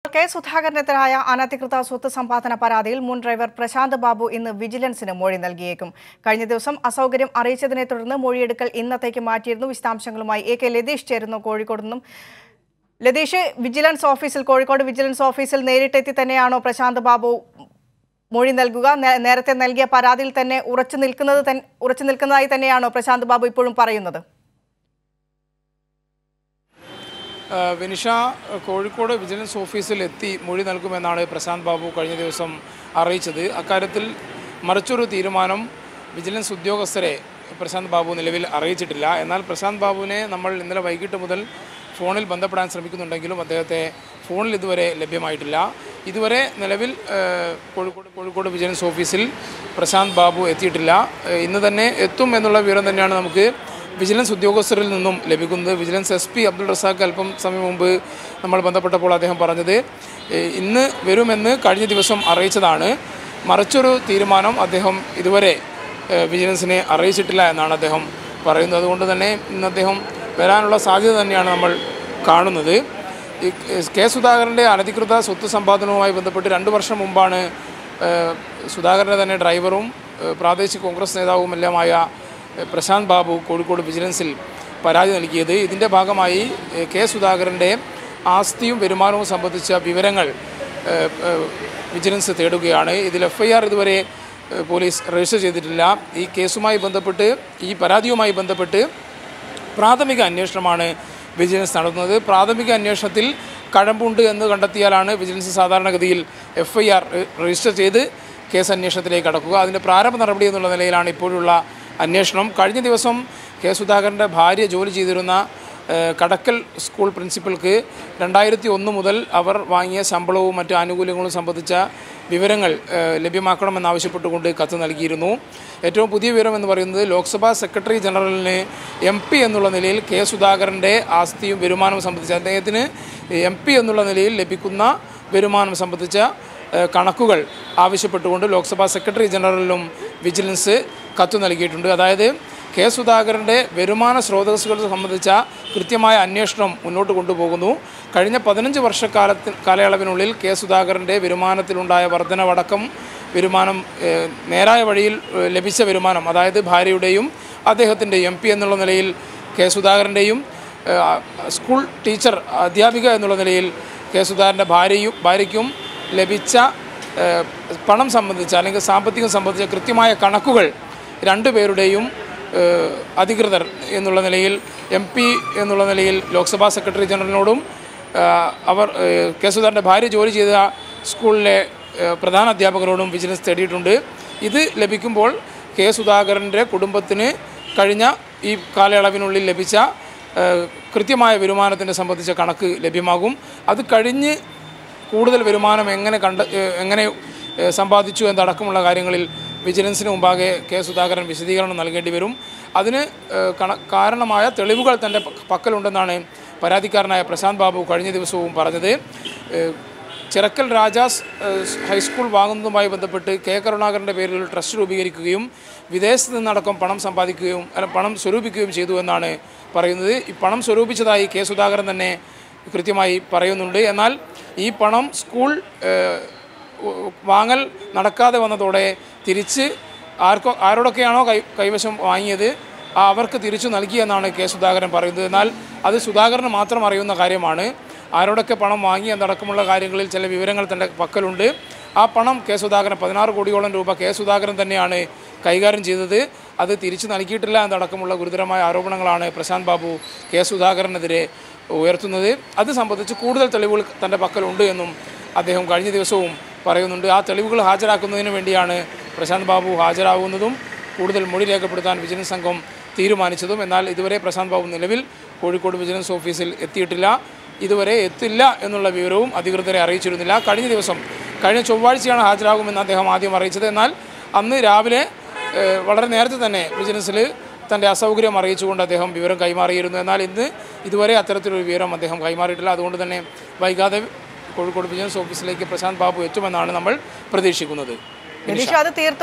K സുധാകരനെതിരായ അനധികൃത സ്വത്ത് സമ്പാദന പരാതിയിൽ മുൻ ഡ്രൈവർ പ്രശാന്ത് ബാബു ഇന്ന് വിജിലൻസിന് മൊഴി നൽകിയേക്കും കഴിഞ്ഞ ദിവസം അസൗകര്യം അറിയിച്ചതിനെ തുടർന്ന് മൊഴിയെടുക്കൽ ഇന്നത്തേക്ക് മാറ്റിയിരുന്നു വിശദാംശങ്ങളുമായി എ കെ ലതീഷ് ചേരുന്നു കോഴിക്കോട് നിന്നും ലതീഷ് വിജിലൻസ് ഓഫീസിൽ കോഴിക്കോട് വിജിലൻസ് ഓഫീസിൽ നേരിട്ടെത്തി തന്നെയാണോ പ്രശാന്ത് ബാബു മൊഴി നൽകുക നേ- നേരത്തെ നൽകിയ പരാതിയിൽ തന്നെ ഉറച്ചു നിൽക്കുന്നത് തൻ- ഉറച്ചു നിൽക്കുന്നതായി തന്നെയാണോ പ്രശാന്ത് ബാബു ഇപ്പോഴും പറയുന്നത് ആ, വിനിഷ കോഴിക്കോട് വിജിലൻസ് ഓഫീസിൽ എത്തി മൊഴി നൽകുമെന്നാണ് പ്രശാന്ത് ബാബു കഴിഞ്ഞ ദിവസം അറിയിച്ചത് അക്കാര്യത്തിൽ മറിച്ചൊരു തീരുമാനം വിജിലൻസ് ഉദ്യോഗസ്ഥരെ പ്രശാന്ത് ബാബു നിലവിൽ അറിയിച്ചിട്ടില്ല എന്നാൽ പ്രശാന്ത് ബാബുവിനെ നമ്മൾ ഇന്നലെ വൈകിട്ട് മുതൽ ഫോണിൽ ബന്ധപ്പെടാൻ ശ്രമിക്കുന്നുണ്ടെങ്കിലും അദ്ദേഹത്തെ ഫോണിൽ ഇതുവരെ ലഭ്യമായിട്ടില്ല ഇതുവരെ നിലവിൽ ആ, കോഴിക്കോട് കോഴിക്കോട് വിജിലൻസ് ഓഫീസിൽ പ്രശാന്ത് ബാബു എത്തിയിട്ടില്ല ആ, ഇന്ന് തന്നെ എത്തും എന്നുള്ള വിവരം തന്നെയാണ് നമുക്ക് വിജിലൻസ് ഉദ്യോഗസ്ഥരിൽ നിന്നും ലഭിക്കുന്നത് vigilance S P Abdul Razak അല്പം സമയം മുമ്പ് നമ്മൾ ബന്ധപ്പെട്ടപ്പോൾ അദ്ദേഹം പറഞ്ഞത് ഏഹ്, ഇന്ന് വരുമെന്ന് കഴിഞ്ഞ ദിവസം അറിയിച്ചതാണ് മറിച്ചൊരു തീരുമാനം അദ്ദേഹം ഇതുവരെ ഏഹ്, വിജിലൻസിനെ അറിയിച്ചിട്ടില്ല എന്നാണ് അദ്ദേഹം പറയുന്നത് അതുകൊണ്ട് തന്നെ ഇന്ന് അദ്ദേഹം വരാനുള്ള സാധ്യത തന്നെയാണ് നമ്മൾ കാണുന്നത് ഈ കെ സുധാകരൻ്റെ അനധികൃത സ്വത്ത് സമ്പാദനവുമായി ബന്ധപ്പെട്ട് രണ്ട് വർഷം മുമ്പാണ് ഏഹ്, സുധാകരൻ്റെ തന്നെ ഡ്രൈവറും ഏഹ്, പ്രാദേശിക കോൺഗ്രസ് നേതാവുമെല്ലാമായ പ്രശാന്ത് ബാബു കോഴിക്കോട് വിജിലൻസിൽ പരാതി നൽകിയത് ഇതിൻ്റെ ഭാഗമായി എ, കെ സുധാകരൻ്റെ ആസ്തിയും വരുമാനവും സംബന്ധിച്ച വിവരങ്ങൾ ഏ, ഏ, വിജിലൻസ് തേടുകയാണ് ഇതിൽ എഫ് ഐ ആർ ഇതുവരെ ഏ, പോലീസ് രജിസ്റ്റർ ചെയ്തിട്ടില്ല ഈ കേസുമായി ബന്ധപ്പെട്ട് ഈ പരാതിയുമായി ബന്ധപ്പെട്ട് പ്രാഥമിക അന്വേഷണമാണ് വിജിലൻസ് നടത്തുന്നത് പ്രാഥമിക അന്വേഷണത്തിൽ കഴമ്പുണ്ട് എന്ന് കണ്ടെത്തിയാലാണ് വിജിലൻസ് സാധാരണഗതിയിൽ എഫ് ഐ ആർ രജിസ്റ്റർ ചെയ്ത് കേസ് അന്വേഷണത്തിലേക്ക് കടക്കുക അതിൻ്റെ പ്രാരംഭ നടപടി എന്നുള്ള നിലയിലാണ് ഇപ്പോഴുള്ള അന്വേഷണം കഴിഞ്ഞ ദിവസം കെ സുധാകരൻ്റെ ഭാര്യ ജോലി ചെയ്തിരുന്ന ഏഹ്, കടക്കൽ സ്കൂൾ പ്രിൻസിപ്പൽക്ക് രണ്ടായിരത്തി ഒന്ന് മുതൽ അവർ വാങ്ങിയ ശമ്പളവും മറ്റ് ആനുകൂല്യങ്ങളും സംബന്ധിച്ച വിവരങ്ങൾ ഏഹ്, ലഭ്യമാക്കണമെന്നാവശ്യപ്പെട്ടുകൊണ്ട് കത്ത് നൽകിയിരുന്നു ഏറ്റവും പുതിയ വിവരം എന്ന് പറയുന്നത് ലോക്സഭാ സെക്രട്ടറി ജനറലിന് എം പി എന്നുള്ള നിലയിൽ കെ സുധാകരൻ്റെ ആസ്തിയും വരുമാനവും സംബന്ധിച്ച് അദ്ദേഹത്തിന് എം പി എന്നുള്ള നിലയിൽ ലഭിക്കുന്ന വരുമാനം സംബന്ധിച്ച ഏഹ്, കണക്കുകൾ ആവശ്യപ്പെട്ടുകൊണ്ട് ലോക്സഭാ സെക്രട്ടറി ജനറലിനും വിജിലൻസ് കത്ത് നൽകിയിട്ടുണ്ട് അതായത് കെ സുധാകരൻ്റെ വരുമാന സ്രോതസ്സുകൾ സംബന്ധിച്ച കൃത്യമായ അന്വേഷണം മുന്നോട്ട് കൊണ്ടുപോകുന്നു കഴിഞ്ഞ പതിനഞ്ച് വർഷക്കാലത്തി കാലയളവിനുള്ളിൽ കെ സുധാകരൻ്റെ വരുമാനത്തിലുണ്ടായ വർധനവടക്കം വരുമാനം ഏഹ്, നേരായ വഴിയിൽ ഏഹ്, ലഭിച്ച വരുമാനം അതായത് ഭാര്യയുടെയും അദ്ദേഹത്തിൻ്റെയും എം പി എന്നുള്ള നിലയിൽ കെ സുധാകരൻ്റെയും ഏഹ്, സ്കൂൾ ടീച്ചർ അധ്യാപിക എന്നുള്ള നിലയിൽ കെ സുധാകരൻ്റെ ഭാര്യയും ഭാര്യയ്ക്കും ലഭിച്ച ഏഹ്, പണം സംബന്ധിച്ച അല്ലെങ്കിൽ സാമ്പത്തികം സംബന്ധിച്ച കൃത്യമായ കണക്കുകൾ രണ്ടുപേരുടെയും ഏഹ്, അധികൃതർ എന്നുള്ള നിലയിൽ എം പി എന്നുള്ള നിലയിൽ ലോക്സഭാ സെക്രട്ടറി ജനറലിനോടും ഏഹ്, അവർ ഏഹ്, കെ സുധാകരൻ്റെ ഭാര്യ ജോലി ചെയ്ത സ്കൂളിലെ ഏഹ്, പ്രധാന അധ്യാപകരോടും വിജിലൻസ് തേടിയിട്ടുണ്ട് ഇത് ലഭിക്കുമ്പോൾ കെ സുധാകരൻ്റെ കുടുംബത്തിന് കഴിഞ്ഞ ഈ കാലയളവിനുള്ളിൽ ലഭിച്ച ഏഹ്, കൃത്യമായ വരുമാനത്തിനെ സംബന്ധിച്ച കണക്ക് ലഭ്യമാകും അത് കഴിഞ്ഞ് കൂടുതൽ വരുമാനം എങ്ങനെ കണ്ട ഏഹ് എങ്ങനെ ഏഹ് സമ്പാദിച്ചു എന്നടക്കമുള്ള കാര്യങ്ങളിൽ വിജിലൻസിന് മുമ്പാകെ കെ സുധാകരൻ വിശദീകരണം നൽകേണ്ടി വരും അതിന് ഏഹ് കണ കാരണമായ തെളിവുകൾ തൻ്റെ പ- പക്കലുണ്ടെന്നാണ് പരാതിക്കാരനായ പ്രശാന്ത് ബാബു കഴിഞ്ഞ ദിവസവും പറഞ്ഞത് ഏഹ് ചിറക്കൽ രാജാസ് ഏഹ് ഹൈസ്കൂൾ വാങ്ങുന്നതുമായി ബന്ധപ്പെട്ട് കെ കരുണാകരൻ്റെ പേരിൽ ഒരു ട്രസ്റ്റ് രൂപീകരിക്കുകയും വിദേശത്ത് നിന്നടക്കം പണം സമ്പാദിക്കുകയും അല്ല പണം സ്വരൂപിക്കുകയും ചെയ്തു എന്നാണ് പറയുന്നത് ഈ പണം സ്വരൂപിച്ചതായി കെ സുധാകരൻ തന്നെ കൃത്യമായി പറയുന്നുണ്ട് എന്നാൽ ഈ പണം സ്കൂൾ ഏഹ്, ഉ- വാങ്ങൽ നടക്കാതെ വന്നതോടെ തിരിച്ച് ആർക്കോ ആരോടൊക്കെയാണോ കൈ കൈവശം വാങ്ങിയത് ആ അവർക്ക് തിരിച്ചു നൽകിയെന്നാണ് കെ സുധാകരൻ പറയുന്നത് എന്നാൽ അത് സുധാകരന് മാത്രം അറിയുന്ന കാര്യമാണ് ആരോടൊക്കെ പണം വാങ്ങി എന്നടക്കമുള്ള കാര്യങ്ങളിൽ ചില വിവരങ്ങൾ തൻ്റെ പക്കലുണ്ട് ആ പണം കെ സുധാകരൻ പതിനാറ് കോടിയോളം രൂപ കെ സുധാകരൻ തന്നെയാണ് കൈകാര്യം ചെയ്തത് അത് തിരിച്ചു നൽകിയിട്ടില്ല എന്നടക്കമുള്ള ഗുരുതരമായ ആരോപണങ്ങളാണ് പ്രശാന്ത് ബാബു കെ സുധാകരനെതിരെ ഉയർത്തുന്നത് അത് സംബന്ധിച്ച് കൂടുതൽ തെളിവുകൾ തൻ്റെ പക്കലുണ്ട് എന്നും അദ്ദേഹം കഴിഞ്ഞ ദിവസവും പറയുന്നുണ്ട് ആ തെളിവുകൾ ഹാജരാക്കുന്നതിന് വേണ്ടിയാണ് പ്രശാന്ത് ബാബു ഹാജരാകുന്നതും കൂടുതൽ മൊഴി രേഖപ്പെടുത്താൻ വിജിലൻസ് സംഘം തീരുമാനിച്ചതും എന്നാൽ ഇതുവരെ പ്രശാന്ത് ബാബു നിലവിൽ കോഴിക്കോട് വിജിലൻസ് ഓഫീസിൽ എത്തിയിട്ടില്ല ഇതുവരെ എത്തില്ല എന്നുള്ള വിവരവും അധികൃതരെ അറിയിച്ചിരുന്നില്ല കഴിഞ്ഞ ദിവസം കഴിഞ്ഞ ചൊവ്വാഴ്ചയാണ് ഹാജരാകുമെന്ന് അദ്ദേഹം ആദ്യം അറിയിച്ചത് എന്നാൽ അന്ന് രാവിലെ ഏഹ്, വളരെ നേരത്തെ തന്നെ വിജിലൻസിൽ തൻ്റെ അസൗകര്യം അറിയിച്ചുകൊണ്ട് അദ്ദേഹം വിവരം കൈമാറിയിരുന്നു എന്നാൽ ഇന്ന് ഇതുവരെ അത്തരത്തിലൊരു വിവരം അദ്ദേഹം കൈമാറിയിട്ടില്ല അതുകൊണ്ട് തന്നെ വൈകാതെ കോഴിക്കോട് വിജിലൻസ് ഓഫീസിലേക്ക് പ്രശാന്ത് ബാബു എത്തുമെന്നാണ് നമ്മൾ പ്രതീക്ഷിക്കുന്നത് ലതീഷ് അത് തീർത്തും